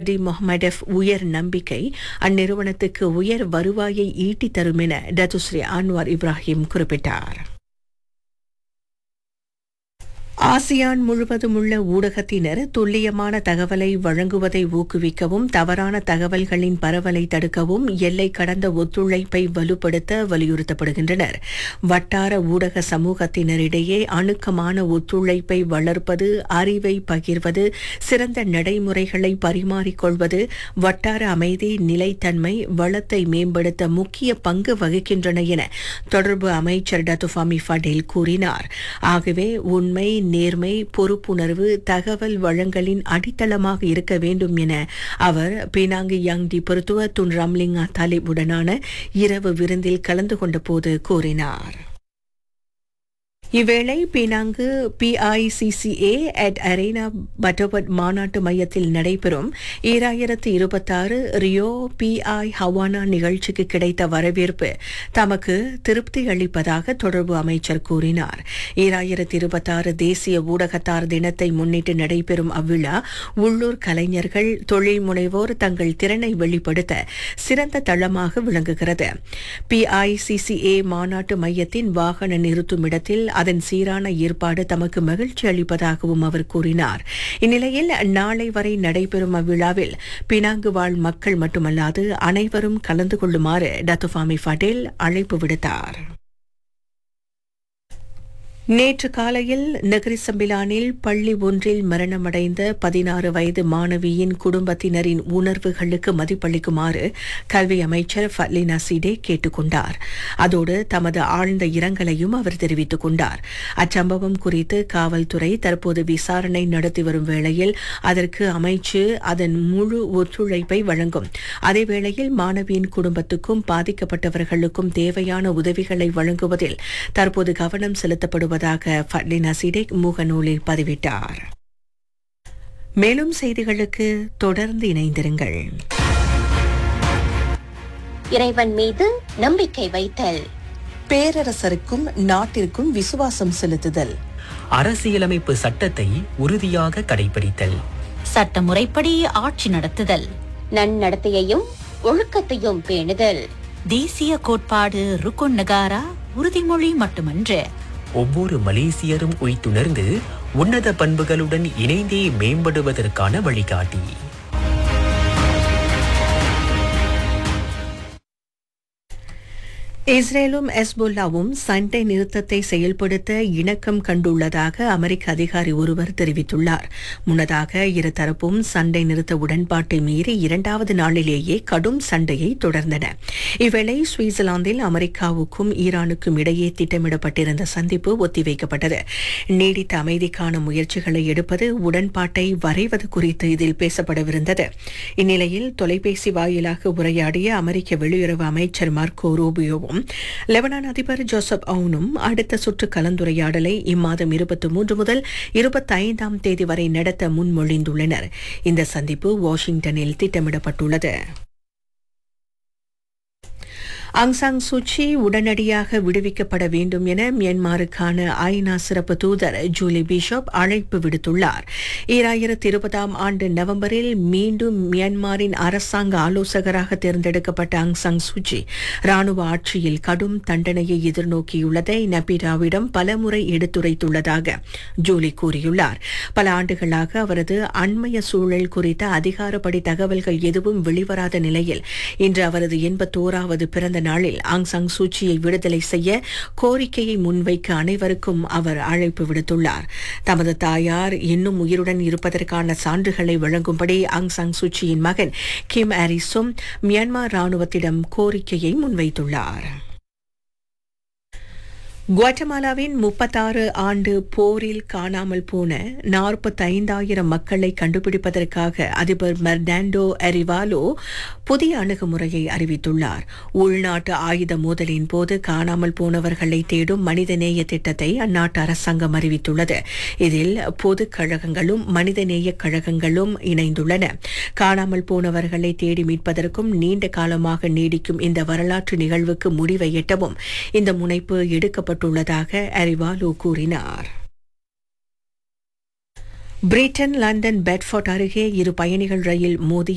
மஹதி முகமடெஃப் உயர் நம்பிக்கை அந்நிறுவனத்துக்கு உயர் வருவாயை ஈட்டித் தரும் என டத்துஸ்ரீ அன்வார் இப்ராஹிம் குறிப்பிட்டார் ஆசியான் முழுவதும் உள்ள ஊடகத்தினர் துல்லியமான தகவலை வழங்குவதை ஊக்குவிக்கவும் தவறான தகவல்களின் பரவலை தடுக்கவும் எல்லை கடந்த ஒத்துழைப்பை வலுப்படுத்த வலியுறுத்தப்படுகின்றனர் வட்டார ஊடக சமூகத்தினரிடையே அணுக்கமான ஒத்துழைப்பை வளர்ப்பது அறிவை பகிர்வது சிறந்த நடைமுறைகளை பரிமாறிக்கொள்வது வட்டார அமைதி நிலைத்தன்மை வளத்தை மேம்படுத்த முக்கிய பங்கு வகிக்கின்றன என தொடர்பு அமைச்சர் டத்துஃபாமி ஃபடேல் கூறினார் ஆகவே உண்மை நேர்மை பொறுப்புணர்வு தகவல் வழங்கலின் அடித்தளமாக இருக்க வேண்டும் என அவர் பினாங்கு யாங்டி பொருத்துவ துன் ரம்லிங்கா தாலிபுடனான இரவு விருந்தில் கலந்து கொண்டபோது கூறினார் இவ்வேளை பினாங்கு பிஐசிசிஏ அட் அரேனா பட்டோபட் மாநாட்டு மையத்தில் நடைபெறும் ஈராயிரத்து இருபத்தாறு ரியோ பிஐ ஹவானா நிகழ்ச்சிக்கு கிடைத்த வரவேற்பு தமக்கு திருப்தி அளிப்பதாக தொடர்பு அமைச்சர் கூறினார் ஈராயிரத்து இருபத்தாறு தேசிய ஊடகத்தார் தினத்தை முன்னிட்டு நடைபெறும் அவ்விழா உள்ளூர் கலைஞர்கள் தொழில் முனைவோர் தங்கள் திறனை வெளிப்படுத்த சிறந்த தளமாக விளங்குகிறது பிஐசிசிஏ மாநாட்டு மையத்தின் வாகன நிறுத்தும் இடத்தில் அதன் சீரான ஏற்பாடு தமக்கு மகிழ்ச்சி அளிப்பதாகவும் அவர் கூறினார் இந்நிலையில் நாளை வரை நடைபெறும் அவ்விழாவில் பினாங்கு வாழ் மக்கள் மட்டுமல்லாது அனைவரும் கலந்து கொள்ளுமாறு டத்துஃபாமி பட்டேல் அழைப்பு விடுத்தார் நேற்று காலையில் நகரி சம்பிலானில் பள்ளி ஒன்றில் மரணமடைந்த பதினாறு வயது மாணவியின் குடும்பத்தினரின் உணர்வுகளுக்கு மதிப்பளிக்குமாறு கல்வி அமைச்சர் ஃபட்லினா சீடே கேட்டுக்கொண்டார் அதோடு தமது ஆழ்ந்த இரங்கலையும் அவர் தெரிவித்துக் கொண்டார் அச்சம்பவம் குறித்து காவல்துறை தற்போது விசாரணை நடத்தி வரும் வேளையில் அதற்கு அமைச்சு அதன் முழு ஒத்துழைப்பை வழங்கும் அதேவேளையில் மாணவியின் குடும்பத்துக்கும் பாதிக்கப்பட்டவர்களுக்கும் தேவையான உதவிகளை வழங்குவதில் தற்போது கவனம் செலுத்தப்படுவது வருவதாக ஃபட்லினா சிடேக் முகநூலில் பதிவிட்டார் மேலும் செய்திகளுக்கு தொடர்ந்து இணைந்திருங்கள் இறைவன் மீது நம்பிக்கை வைத்தல் பேரரசருக்கும் நாட்டிற்கும் விசுவாசம் செலுத்துதல் அரசியலமைப்பு சட்டத்தை உறுதியாக கடைபிடித்தல் சட்ட முறைப்படி ஆட்சி நடத்துதல் நன்னடத்தையையும் ஒழுக்கத்தையும் பேணுதல் தேசிய கோட்பாடு ருக்குன் நகாரா உறுதிமொழி மட்டுமன்று ஒவ்வொரு மலேசியரும் உய்த்துணர்ந்து உன்னத பண்புகளுடன் இணைந்தே மேம்படுவதற்கான வழிகாட்டி இஸ்ரேலும் எஸ்போல்லாவும் சண்டை நிறுத்தத்தை செயல்படுத்த இணக்கம் கண்டுள்ளதாக அமெரிக்க அதிகாரி ஒருவர் தெரிவித்துள்ளார் முன்னதாக இருதரப்பும் சண்டை நிறுத்த உடன்பாட்டை மீறி இரண்டாவது நாளிலேயே கடும் சண்டையை தொடர்ந்தன இவ்வேளை சுவிட்சர்லாந்தில் அமெரிக்காவுக்கும் ஈரானுக்கும் இடையே திட்டமிடப்பட்டிருந்த சந்திப்பு ஒத்திவைக்கப்பட்டது நீடித்த அமைதிக்கான முயற்சிகளை எடுப்பது உடன்பாட்டை வரைவது குறித்து இதில் பேசப்படவிருந்தது இந்நிலையில் தொலைபேசி வாயிலாக உரையாடிய அமெரிக்க வெளியுறவு அமைச்சர் மார்க்கோ ரூபியோவும் லெபனான் அதிபர் ஜோசப் அவுனும் அடுத்த சுற்று கலந்துரையாடலை இம்மாதம் இருபத்தி மூன்று முதல் இருபத்தி ஐந்தாம் தேதி வரை நடத்த முன்மொழிந்துள்ளனர் இந்த சந்திப்பு வாஷிங்டனில் திட்டமிடப்பட்டுள்ளது அங்சாங் சூச்சி உடனடியாக விடுவிக்கப்பட வேண்டும் என மியான்மருக்கான ஐநா சிறப்பு தூதர் ஜூலி பிஷப் அழைப்பு விடுத்துள்ளார் ஈராயிரத்தி இருபதாம் ஆண்டு நவம்பரில் மீண்டும் மியான்மரின் அரசாங்க ஆலோசகராக தேர்ந்தெடுக்கப்பட்ட அங்சாங் சூச்சி ராணுவ ஆட்சியில் கடும் தண்டனையை எதிர்நோக்கியுள்ளதை நபிடாவிடம் பலமுறை எடுத்துரைத்துள்ளதாக ஜூலி கூறியுள்ளார் பல ஆண்டுகளாக அவரது அண்மைய சூழல் குறித்த அதிகாரப்படி தகவல்கள் எதுவும் வெளிவராத நிலையில் இன்று அவரது எண்பத்தோராவது பிறந்த நாளில் ஆங் சாங் சூச்சியை விடுதலை செய்ய கோரிக்கையை முன்வைக்க அனைவருக்கும் அவர் அழைப்பு விடுத்துள்ளார் தமது தாயார் இன்னும் உயிருடன் இருப்பதற்கான சான்றுகளை வழங்கும்படி ஆங் சாங் சூச்சியின் மகன் கிம் ஆரிஸும் மியான்மர் ராணுவத்திடம் கோரிக்கையை முன்வைத்துள்ளார் குவாட்டமாலாவின் முப்பத்தாறு ஆண்டு போரில் காணாமல் போன நாற்பத்தைந்தாயிரம் மக்களை கண்டுபிடிப்பதற்காக அதிபர் மெர்டாண்டோ அரிவாலோ புதிய அணுகுமுறையை அறிவித்துள்ளார் உள்நாட்டு ஆயுத மோதலின் போது காணாமல் போனவர்களை தேடும் மனிதநேய திட்டத்தை அந்நாட்டு அரசாங்கம் அறிவித்துள்ளது இதில் பொது கழகங்களும் மனிதநேய கழகங்களும் இணைந்துள்ளன காணாமல் போனவர்களை தேடி மீட்பதற்கும் நீண்ட காலமாக நீடிக்கும் இந்த வரலாற்று நிகழ்வுக்கு முடிவை எட்டவும் இந்த முனைப்பு எடுக்கப்பட்டு செய்யப்பட்டுள்ளதாக அரிவாலோ கூறினார் பிரிட்டன் லண்டன் பெட்ஃபோர்ட் அருகே இரு பயணிகள் ரயில் மோதி